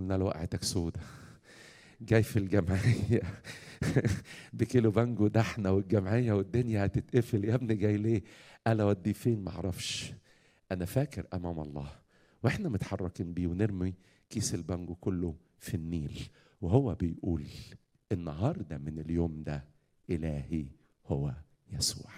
قلنا له وقعتك سودة جاي في الجمعية بكيلو بانجو ده احنا والجمعية والدنيا هتتقفل يا ابني جاي ليه؟ قال اوديه فين معرفش انا فاكر امام الله واحنا متحركين بيه ونرمي كيس البانجو كله في النيل وهو بيقول النهارده من اليوم ده الهي هو يسوع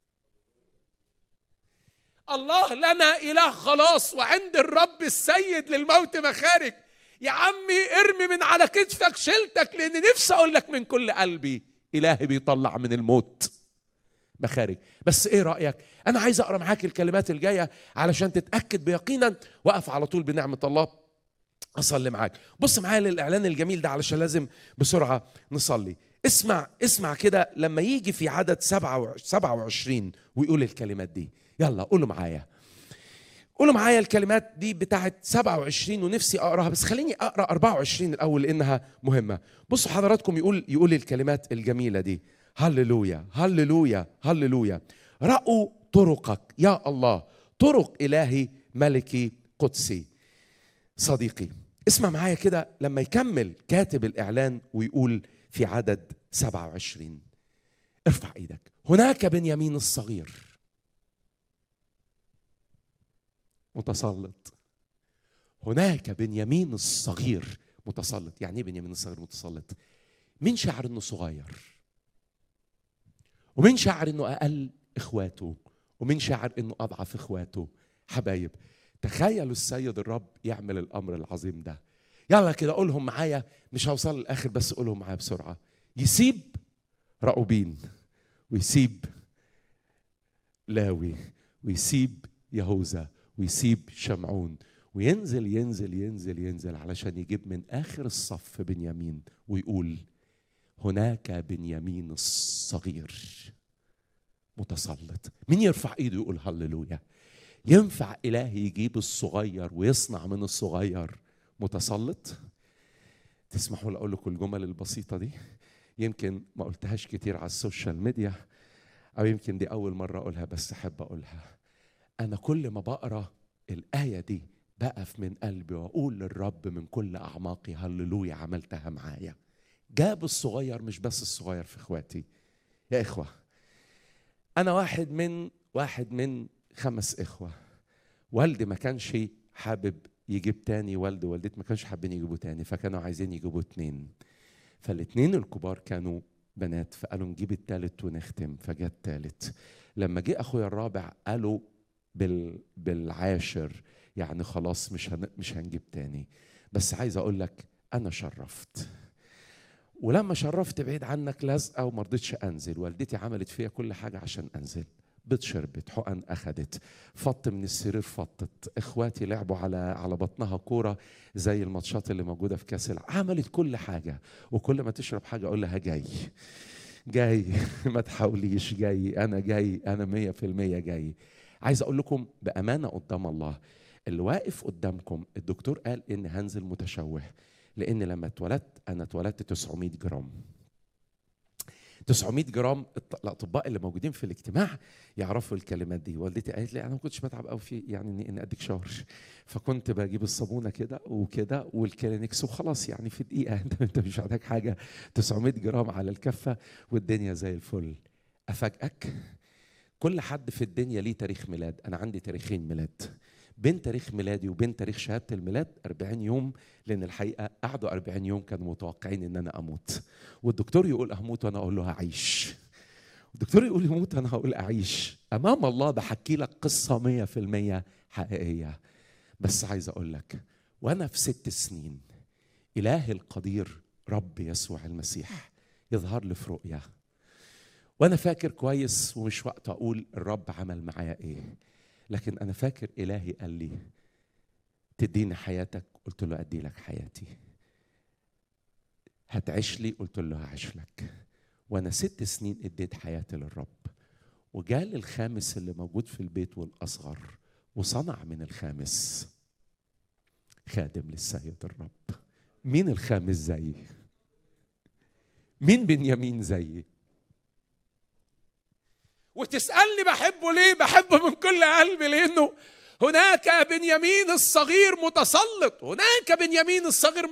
الله لنا اله خلاص وعند الرب السيد للموت مخارج يا عمي ارمي من على كتفك شيلتك لان نفسي اقول لك من كل قلبي الهي بيطلع من الموت مخارج بس ايه رايك انا عايز اقرا معاك الكلمات الجايه علشان تتاكد بيقينا وقف على طول بنعمه الله اصلي معاك بص معايا للاعلان الجميل ده علشان لازم بسرعه نصلي اسمع اسمع كده لما يجي في عدد 27 ويقول الكلمات دي يلا قولوا معايا قولوا معايا الكلمات دي بتاعت 27 ونفسي اقراها بس خليني اقرا 24 الاول لانها مهمه بصوا حضراتكم يقول يقول الكلمات الجميله دي هللويا هللويا هللويا رأوا طرقك يا الله طرق إلهي ملكي قدسي صديقي اسمع معايا كده لما يكمل كاتب الإعلان ويقول في عدد 27 ارفع ايدك هناك بنيامين الصغير متسلط هناك بنيامين الصغير متسلط يعني ايه بنيامين الصغير متسلط مين شعر انه صغير ومين شعر انه اقل اخواته ومين شعر انه اضعف اخواته حبايب تخيلوا السيد الرب يعمل الامر العظيم ده يلا كده قولهم معايا مش هوصل للاخر بس قولهم معايا بسرعه يسيب رأوبين ويسيب لاوي ويسيب يهوذا ويسيب شمعون وينزل ينزل ينزل ينزل علشان يجيب من اخر الصف بنيامين ويقول هناك بنيامين الصغير متسلط مين يرفع ايده يقول هللويا ينفع إله يجيب الصغير ويصنع من الصغير متسلط تسمحوا لي اقول لكم الجمل البسيطه دي يمكن ما قلتهاش كتير على السوشيال ميديا او يمكن دي اول مره اقولها بس احب اقولها انا كل ما بقرا الايه دي بقف من قلبي واقول للرب من كل اعماقي هللويا عملتها معايا جاب الصغير مش بس الصغير في اخواتي يا اخوه انا واحد من واحد من خمس اخوه والدي ما كانش حابب يجيب تاني والد ووالدتي ما كانش حابين يجيبوا تاني فكانوا عايزين يجيبوا اتنين فالاتنين الكبار كانوا بنات فقالوا نجيب التالت ونختم فجاء التالت لما جه اخويا الرابع قالوا بال بالعاشر يعني خلاص مش هن... مش هنجيب تاني بس عايز اقول لك انا شرفت ولما شرفت بعيد عنك لازقه وما رضيتش انزل والدتي عملت فيا كل حاجه عشان انزل بيض شربت حقن اخدت فط من السرير فطت اخواتي لعبوا على على بطنها كوره زي الماتشات اللي موجوده في كاس العالم عملت كل حاجه وكل ما تشرب حاجه اقول لها جاي جاي ما تحاوليش جاي انا جاي انا مية في المية جاي عايز اقول لكم بامانه قدام الله اللي واقف قدامكم الدكتور قال ان هنزل متشوه لان لما اتولدت انا اتولدت 900 جرام 900 جرام الاطباء اللي موجودين في الاجتماع يعرفوا الكلمات دي والدتي قالت لي انا ما كنتش بتعب قوي في يعني اني اني اديك شاور فكنت بجيب الصابونه كده وكده والكلينكس وخلاص يعني في دقيقه انت انت مش محتاج حاجه 900 جرام على الكفه والدنيا زي الفل افاجئك كل حد في الدنيا ليه تاريخ ميلاد انا عندي تاريخين ميلاد بين تاريخ ميلادي وبين تاريخ شهاده الميلاد 40 يوم لان الحقيقه قعدوا 40 يوم كانوا متوقعين ان انا اموت والدكتور يقول اموت وانا اقول له هعيش الدكتور يقول يموت انا هقول اعيش امام الله بحكي لك قصه 100% حقيقيه بس عايز اقول لك وانا في ست سنين اله القدير رب يسوع المسيح يظهر لي في رؤيا وانا فاكر كويس ومش وقت اقول الرب عمل معايا ايه لكن انا فاكر الهي قال لي تديني حياتك قلت له ادي لك حياتي هتعيش لي قلت له هعيش لك وانا ست سنين اديت حياتي للرب وجال الخامس اللي موجود في البيت والاصغر وصنع من الخامس خادم للسيد الرب مين الخامس زيي مين بنيامين زيي وتسألني بحبه ليه بحبه من كل قلبي لأنه هناك بنيامين الصغير متسلط هناك بنيامين الصغير